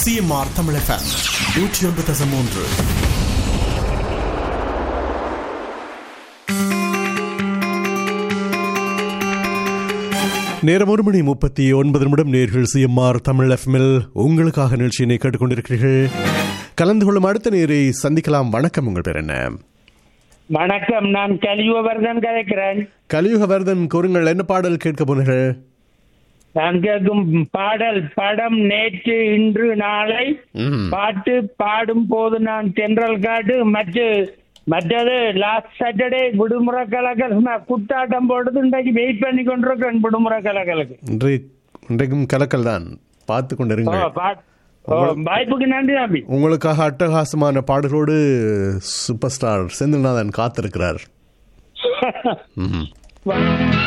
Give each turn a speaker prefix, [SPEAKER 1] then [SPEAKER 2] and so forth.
[SPEAKER 1] CMR Tamil FM நூற்றி ஒன்று தசம் மூன்று
[SPEAKER 2] நேரம் ஒரு மணி முப்பத்தி ஒன்பது நிமிடம் நேர்கள் சிஎம்ஆர் தமிழ் எஃப்எம்எல் உங்களுக்காக நிகழ்ச்சியினை கேட்டுக்கொண்டிருக்கிறீர்கள் கலந்து கொள்ளும் அடுத்த நேரை சந்திக்கலாம் வணக்கம் உங்கள் பேர் என்ன
[SPEAKER 3] வணக்கம் நான் கலியுகவர்தன் கதைக்கிறேன்
[SPEAKER 2] கலியுகவர்தன் கூறுங்கள் என்ன பாடல் கேட்க போனீர்கள்
[SPEAKER 3] நான் கேட்கும் பாடல் படம் நேற்று இன்று நாளை
[SPEAKER 2] ம்.
[SPEAKER 3] பாட்டு பாடும் போது நான் தென்றல் காட்டு மற்ற மற்றது லாஸ்ட் சாட்டர்டே விடுமுறை கலக்கல் நான் குத்தாட்டம் போடுறது இன்றைக்கு வெயிட் பண்ணி கொண்டிருக்கேன் விடுமுறை கலக்கலுக்கு
[SPEAKER 2] இன்று இன்றைக்கும் கலக்கல் தான் பார்த்து
[SPEAKER 3] ஓ,
[SPEAKER 2] கொண்டிருங்கள்
[SPEAKER 3] பாட்- ஓ, வாய்ப்புக்கு நன்றி தம்பி
[SPEAKER 2] உங்களுக்காக அட்டகாசமான பாடலோடு சூப்பர் ஸ்டார் செந்தில்நாதன் காத்திருக்கிறார் ம்.
[SPEAKER 3] வா-